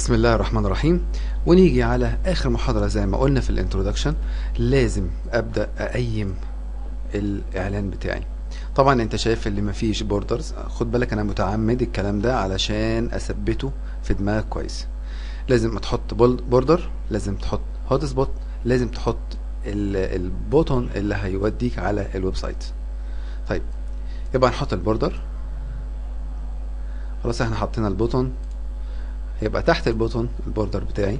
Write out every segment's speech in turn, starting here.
بسم الله الرحمن الرحيم ونيجي على اخر محاضرة زي ما قلنا في الانترودكشن لازم ابدأ اقيم الاعلان بتاعي طبعا انت شايف اللي مفيش بوردرز خد بالك انا متعمد الكلام ده علشان اثبته في دماغك كويس لازم تحط بوردر لازم تحط هوت سبوت لازم تحط البوتون اللي هيوديك على الويب سايت طيب يبقى هنحط البوردر خلاص احنا حطينا البوتون هيبقى تحت البوتون البوردر بتاعي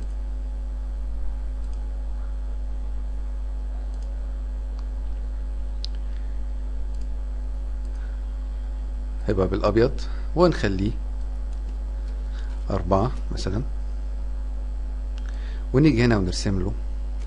هيبقى بالابيض ونخليه أربعة مثلا ونيجي هنا ونرسم له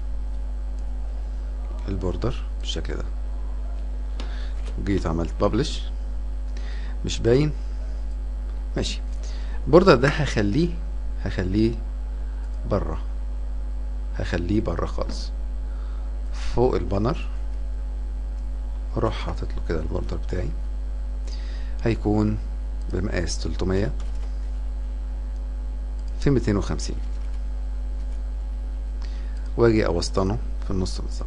البوردر بالشكل ده جيت عملت ببلش مش باين ماشي البوردر ده هخليه هخليه بره هخليه بره خالص فوق البانر اروح حاطط له كده البوردر بتاعي هيكون بمقاس 300 في 250 واجي اوسطنه في النص بالظبط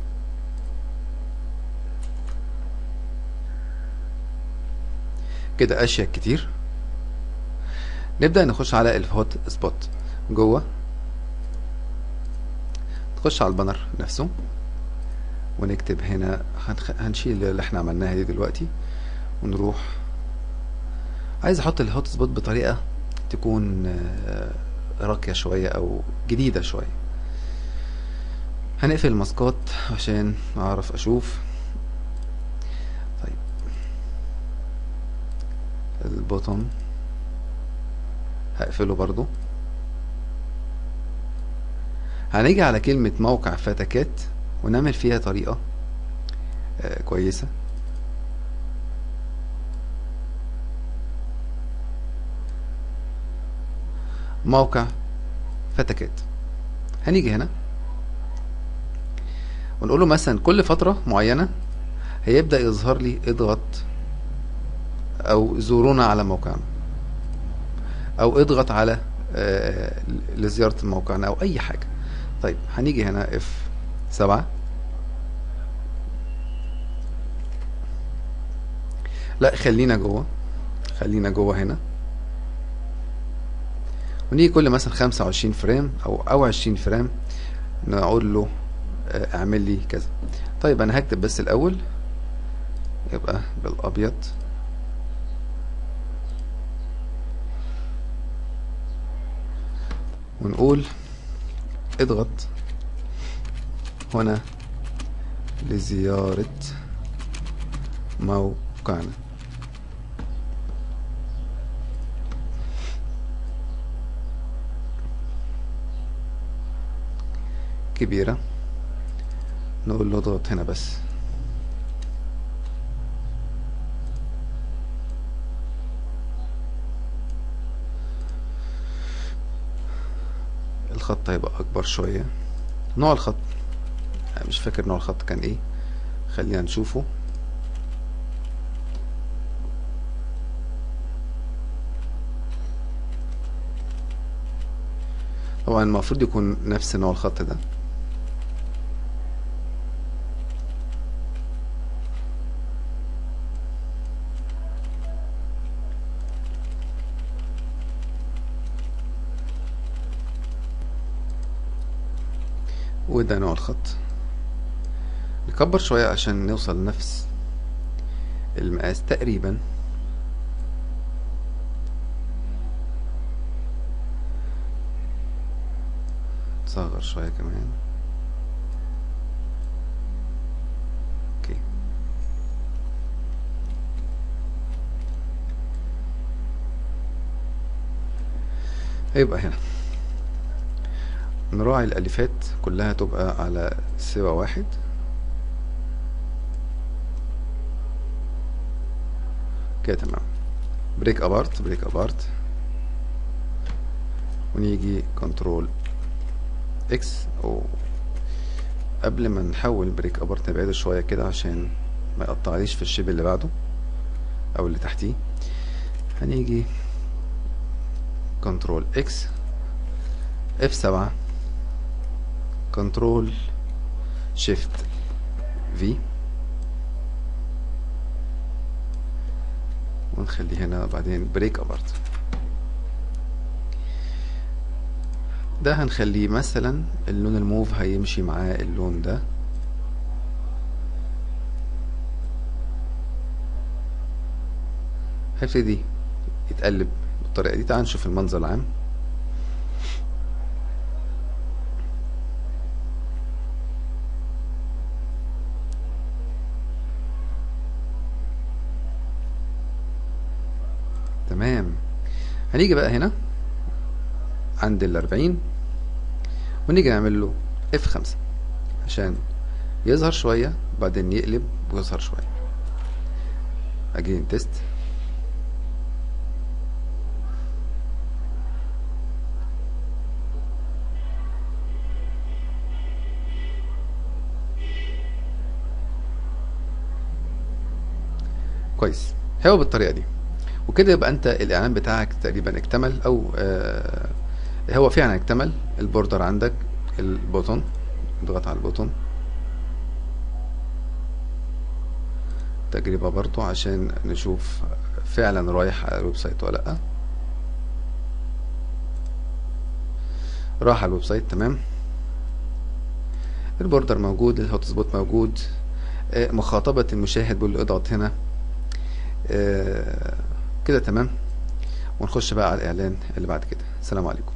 كده اشياء كتير نبدأ نخش على الهوت سبوت جوه نخش على البانر نفسه ونكتب هنا هنخ... هنشيل اللي احنا عملناها دي دلوقتي ونروح عايز احط الهوت سبوت بطريقة تكون راقية شوية او جديدة شوية هنقفل الماسكات عشان اعرف اشوف طيب البوتون هقفله برضو هنيجي على كلمة موقع فتكات ونعمل فيها طريقة آه كويسة موقع فتكات هنيجي هنا ونقول له مثلا كل فترة معينة هيبدأ يظهر لي اضغط او زورونا على موقعنا او اضغط على آه لزيارة موقعنا او اي حاجة طيب هنيجي هنا اف سبعة لا خلينا جوه خلينا جوه هنا ونيجي كل مثلا خمسة وعشرين فريم او او عشرين فريم نقول له آه اعمل لي كذا طيب انا هكتب بس الاول يبقى بالابيض ونقول اضغط هنا لزيارة موقعنا كبيرة نقول له اضغط هنا بس الخط هيبقى اكبر شوية نوع الخط مش فاكر نوع الخط كان ايه خلينا نشوفه طبعا المفروض يكون نفس نوع الخط ده وده نوع الخط نكبر شوية عشان نوصل لنفس المقاس تقريبا نصغر شوية كمان اوكي هيبقى هنا نراعي الالفات كلها تبقى على سوى واحد كده تمام بريك ابارت بريك ابارت ونيجي كنترول اكس او قبل ما نحول بريك ابارت نبعده شوية كده عشان ما يقطعليش في الشيب اللي بعده او اللي تحتيه هنيجي كنترول اكس F7 كنترول شيفت في ونخلي هنا بعدين بريك ابارت ده هنخليه مثلا اللون الموف هيمشي معاه اللون ده هيبتدي يتقلب بالطريقة دي تعال نشوف المنظر العام تمام هنيجي بقى هنا عند الأربعين ونيجي نعمل له اف خمسة عشان يظهر شوية بعدين يقلب ويظهر شوية اجين تيست كويس هو بالطريقة دي وكده يبقى انت الاعلان بتاعك تقريبا اكتمل او آه هو فعلا اكتمل البوردر عندك البوتون اضغط على البوتون تجربة برضو عشان نشوف فعلا رايح على الويب سايت ولا لا راح على الويب سايت تمام البوردر موجود الهوت سبوت موجود آه مخاطبة المشاهد بيقول له اضغط هنا آه كده تمام ونخش بقى على الاعلان اللي بعد كده السلام عليكم